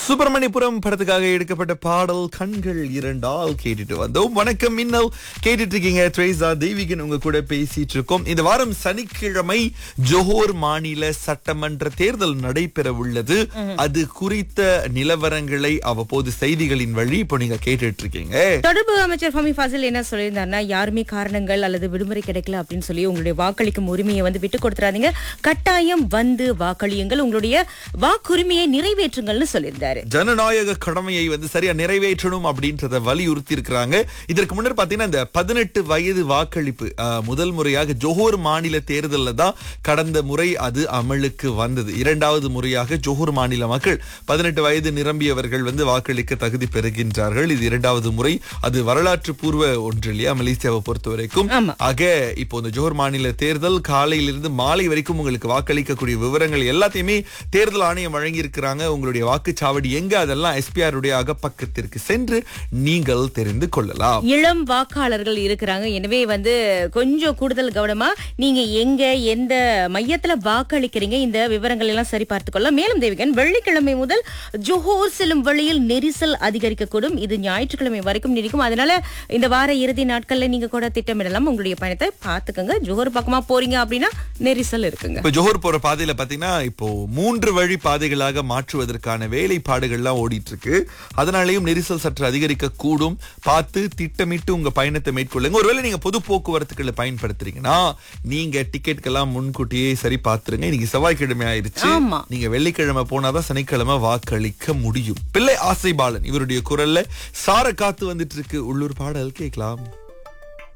சுப்பிரமணியபுரம் படத்துக்காக எடுக்கப்பட்ட பாடல் கண்கள் இரண்டால் கேட்டுட்டு வந்தோம் வணக்கம் மின்னல் கேட்டுட்டு இருக்கீங்க த்ரேசா தெய்வீகன் உங்க கூட பேசிட்டு இருக்கோம் இந்த வாரம் சனிக்கிழமை ஜோஹர் மாநில சட்டமன்ற தேர்தல் நடைபெற உள்ளது அது குறித்த நிலவரங்களை அவ்வப்போது செய்திகளின் வழி இப்போ நீங்க கேட்டுட்டு இருக்கீங்க தொடர்பு அமைச்சர் ஃபமி ஃபாசில் என்ன சொல்லியிருந்தாருன்னா யாருமே காரணங்கள் அல்லது விடுமுறை கிடைக்கல அப்படின்னு சொல்லி உங்களுடைய வாக்களிக்கும் உரிமையை வந்து விட்டு கொடுத்துறாதீங்க கட்டாயம் வந்து வாக்களியுங்கள் உங்களுடைய வாக்குரிமையை நிறைவேற்றுங்கள்னு சொல்லியிருந்தாரு ஜனநாயக கடமையை வந்து சரியா நிறைவேற்றணும் அப்படின்றத வலியுறுத்தி இருக்கிறாங்க இதற்கு முன்னர் பாத்தீங்கன்னா இந்த பதினெட்டு வயது வாக்களிப்பு ஆஹ், முதல் முறையாக ஜோஹர் மாநில தேர்தலில் தான் கடந்த முறை அது அமலுக்கு வந்தது இரண்டாவது முறையாக ஜோஹர் மாநில மக்கள் பதினெட்டு வயது நிரம்பியவர்கள் வந்து வாக்களிக்க தகுதி பெறுகின்றார்கள் இது இரண்டாவது முறை அது வரலாற்று பூர்வ ஒன்று இல்லையா மலேசியாவை பொறுத்த வரைக்கும் ஆமா. ஆக இப்போ இந்த ஜோஹர் மாநில தேர்தல் காலையிலிருந்து மாலை வரைக்கும் உங்களுக்கு வாக்களிக்கக்கூடிய விவரங்கள் எல்லாத்தையுமே தேர்தல் ஆணையம் வழங்கி இருக்கிறாங்க உங்களுடைய வாக்குச்சாவடி எங்க அதெல்லாம் எஸ்பிஆர் உடைய அகப்பக்கத்திற்கு சென்று நீங்கள் தெரிந்து கொள்ளலாம் இளம் வாக்காளர்கள் இருக்கிறாங்க எனவே வந்து கொஞ்சம் கூடுதல் கவனமா நீங்க எங்க எந்த மையத்துல வாக்களிக்கிறீங்க இந்த விவரங்கள் எல்லாம் சரி பார்த்துக் கொள்ளலாம் மேலும் தேவிகன் வெள்ளிக்கிழமை முதல் ஜோஹோர் செல்லும் வழியில் நெரிசல் அதிகரிக்கக்கூடும் இது ஞாயிற்றுக்கிழமை வரைக்கும் நீடிக்கும் அதனால இந்த வார இறுதி நாட்கள்ல நீங்க கூட திட்டமிடலாம் உங்களுடைய பயணத்தை பார்த்துக்கோங்க ஜோஹர் பக்கமா போறீங்க அப்படின்னா நெரிசல் இருக்குங்க இப்ப ஜோஹர் போற பாதையில பாத்தீங்கன்னா இப்போ மூன்று வழி பாதைகளாக மாற்றுவதற்கான வேலைப்பாடுகள்லாம் ஓடிட்டு இருக்கு அதனாலேயும் நெரிசல் சற்று அதிகரிக்க கூடும் பார்த்து திட்டமிட்டு உங்க பயணத்தை மேற்கொள்ளுங்க ஒருவேளை நீங்க பொது போக்குவரத்துகளை பயன்படுத்துறீங்கன்னா நீங்க டிக்கெட்டுக்கெல்லாம் முன்கூட்டியே சரி பார்த்துருங்க இன்னைக்கு செவ்வாய்க்கிழமை ஆயிருச்சு ஆமா. நீங்க வெள்ளிக்கிழமை போனாதான் சனிக்கிழமை வாக்களிக்க முடியும் பிள்ளை ஆசை பாலன் இவருடைய குரல்ல சார காத்து வந்துட்டு இருக்கு உள்ளூர் பாடல் கேட்கலாம்